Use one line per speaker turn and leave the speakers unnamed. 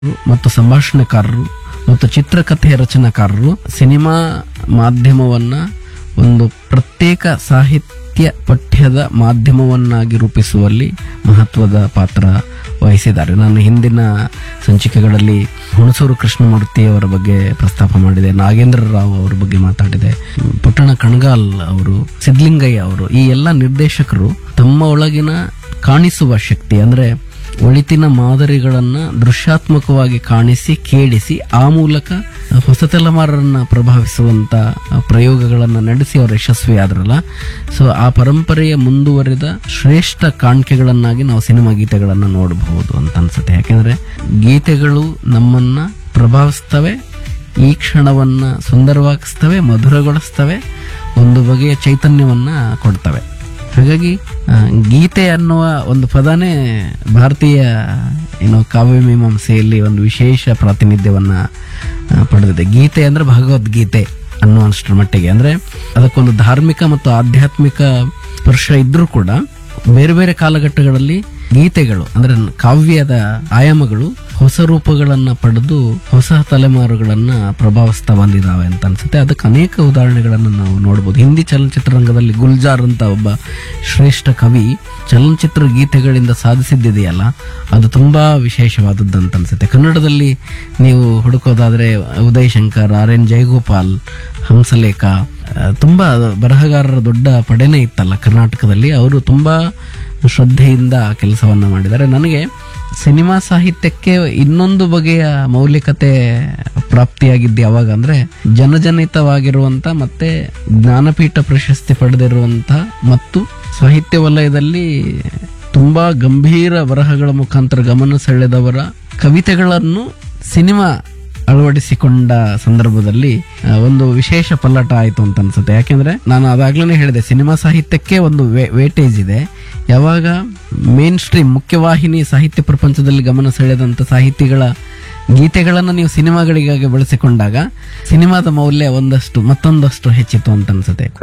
ಮತ್ತು ಸಂಭಾಷಣೆಕಾರರು ಮತ್ತು ಚಿತ್ರಕಥೆ ರಚನಾಕಾರರು ಸಿನಿಮಾ ಮಾಧ್ಯಮವನ್ನ ಒಂದು ಪ್ರತ್ಯೇಕ ಸಾಹಿತ್ಯ ಪಠ್ಯದ ಮಾಧ್ಯಮವನ್ನಾಗಿ ರೂಪಿಸುವಲ್ಲಿ ಮಹತ್ವದ ಪಾತ್ರ ವಹಿಸಿದ್ದಾರೆ ನಾನು ಹಿಂದಿನ ಸಂಚಿಕೆಗಳಲ್ಲಿ ಹುಣಸೂರು ಕೃಷ್ಣಮೂರ್ತಿ ಅವರ ಬಗ್ಗೆ ಪ್ರಸ್ತಾಪ ಮಾಡಿದೆ ನಾಗೇಂದ್ರ ರಾವ್ ಅವರ ಬಗ್ಗೆ ಮಾತಾಡಿದೆ ಪುಟ್ಟಣ ಕಣಗಾಲ್ ಅವರು ಸಿದ್ಲಿಂಗಯ್ಯ ಅವರು ಈ ಎಲ್ಲ ನಿರ್ದೇಶಕರು ತಮ್ಮ ಒಳಗಿನ ಕಾಣಿಸುವ ಶಕ್ತಿ ಅಂದ್ರೆ ಒಳಿತಿನ ಮಾದರಿಗಳನ್ನ ದೃಶ್ಯಾತ್ಮಕವಾಗಿ ಕಾಣಿಸಿ ಕೇಳಿಸಿ ಆ ಮೂಲಕ ಹೊಸ ತಲೆಮಾರನ್ನ ಪ್ರಭಾವಿಸುವಂತ ಪ್ರಯೋಗಗಳನ್ನ ನಡೆಸಿ ಅವರು ಯಶಸ್ವಿ ಆದ್ರಲ್ಲ ಸೊ ಆ ಪರಂಪರೆಯ ಮುಂದುವರಿದ ಶ್ರೇಷ್ಠ ಕಾಣಿಕೆಗಳನ್ನಾಗಿ ನಾವು ಸಿನಿಮಾ ಗೀತೆಗಳನ್ನ ನೋಡಬಹುದು ಅಂತ ಅನ್ಸುತ್ತೆ ಯಾಕೆಂದ್ರೆ ಗೀತೆಗಳು ನಮ್ಮನ್ನ ಪ್ರಭಾವಿಸ್ತವೆ ಈ ಕ್ಷಣವನ್ನ ಸುಂದರವಾಗಿಸ್ತವೆ ಮಧುರಗೊಳಿಸ್ತವೆ ಒಂದು ಬಗೆಯ ಚೈತನ್ಯವನ್ನ ಕೊಡ್ತವೆ ಹಾಗಾಗಿ ಆ, ಗೀತೆ ಅನ್ನುವ ಒಂದು ಪದನೇ ಭಾರತೀಯ ಏನು ಕಾವ್ಯ ಮೀಮಾಂಸೆಯಲ್ಲಿ ಒಂದು ವಿಶೇಷ ಪ್ರಾತಿನಿಧ್ಯವನ್ನ ಆ, ಪಡೆದಿದೆ ಗೀತೆ ಅಂದ್ರೆ ಭಗವದ್ಗೀತೆ ಅನ್ನುವಷ್ಟರ ಮಟ್ಟಿಗೆ ಅಂದ್ರೆ ಅದಕ್ಕೊಂದು ಧಾರ್ಮಿಕ ಮತ್ತು ಆಧ್ಯಾತ್ಮಿಕ ಸ್ಪರ್ಶ ಇದ್ರೂ ಕೂಡ ಬೇರೆ ಬೇರೆ ಕಾಲಘಟ್ಟಗಳಲ್ಲಿ ಗೀತೆಗಳು ಅಂದ್ರೆ ಕಾವ್ಯದ ಆಯಾಮಗಳು ಹೊಸ ರೂಪಗಳನ್ನ ಪಡೆದು ಹೊಸ ತಲೆಮಾರುಗಳನ್ನ ಪ್ರಭಾವಿಸ್ತಾ ಬಂದಿದ್ದಾವೆ ಅಂತ ಅನ್ಸುತ್ತೆ ಅದಕ್ಕೆ ಅನೇಕ ಉದಾಹರಣೆಗಳನ್ನು ನಾವು ನೋಡಬಹುದು ಹಿಂದಿ ಚಲನಚಿತ್ರರಂಗದಲ್ಲಿ ಗುಲ್ಜಾರ್ ಅಂತ ಒಬ್ಬ ಶ್ರೇಷ್ಠ ಕವಿ ಚಲನಚಿತ್ರ ಗೀತೆಗಳಿಂದ ಸಾಧಿಸಿದ್ದಿದೆಯಲ್ಲ ಅದು ತುಂಬಾ ವಿಶೇಷವಾದದ್ದು ಅಂತ ಅನ್ಸುತ್ತೆ ಕನ್ನಡದಲ್ಲಿ ನೀವು ಹುಡುಕೋದಾದ್ರೆ ಉದಯ್ ಶಂಕರ್ ಆರ್ ಎನ್ ಜಯಗೋಪಾಲ್ ಹಂಸಲೇಖ ಆ, ತುಂಬಾ ಬರಹಗಾರರ ದೊಡ್ಡ ಪಡೆನೇ ಇತ್ತಲ್ಲ ಕರ್ನಾಟಕದಲ್ಲಿ ಅವರು ತುಂಬಾ ಶ್ರದ್ಧೆಯಿಂದ ಕೆಲಸವನ್ನ ಮಾಡಿದ್ದಾರೆ ನನಗೆ ಸಿನಿಮಾ ಸಾಹಿತ್ಯಕ್ಕೆ ಇನ್ನೊಂದು ಬಗೆಯ ಮೌಲಿಕತೆ ಪ್ರಾಪ್ತಿಯಾಗಿದ್ದು ಯಾವಾಗ ಅಂದ್ರೆ ಜನಜನಿತವಾಗಿರುವಂತ ಮತ್ತೆ ಜ್ಞಾನಪೀಠ ಪ್ರಶಸ್ತಿ ಪಡೆದಿರುವಂತ ಮತ್ತು ಸಾಹಿತ್ಯ ವಲಯದಲ್ಲಿ ತುಂಬಾ ಗಂಭೀರ ಬರಹಗಳ ಮುಖಾಂತರ ಗಮನ ಸೆಳೆದವರ ಕವಿತೆಗಳನ್ನು ಸಿನಿಮಾ ಅಳವಡಿಸಿಕೊಂಡ ಸಂದರ್ಭದಲ್ಲಿ ಆ, ಒಂದು ವಿಶೇಷ ಪಲ್ಲಟ ಆಯ್ತು ಅಂತ ಅನ್ಸುತ್ತೆ ಯಾಕೆಂದ್ರೆ ನಾನು ಅದಾಗ್ಲೇ ಹೇಳಿದೆ ಸಿನಿಮಾ ಸಾಹಿತ್ಯಕ್ಕೆ ಒಂದು ವೇಟೇಜ್ ಇದೆ ಯಾವಾಗ ಮೇನ್ ಸ್ಟ್ರೀಮ್ ಮುಖ್ಯವಾಹಿನಿ ಸಾಹಿತ್ಯ ಪ್ರಪಂಚದಲ್ಲಿ ಗಮನ ಸೆಳೆದಂತ ಸಾಹಿತಿಗಳ ಗೀತೆಗಳನ್ನು ನೀವು ಸಿನಿಮಾಗಳಿಗಾಗಿ ಬಳಸಿಕೊಂಡಾಗ ಸಿನಿಮಾದ ಮೌಲ್ಯ ಒಂದಷ್ಟು ಮತ್ತೊಂದಷ್ಟು ಹೆಚ್ಚಿತು ಅಂತ ಅನ್ಸುತ್ತೆ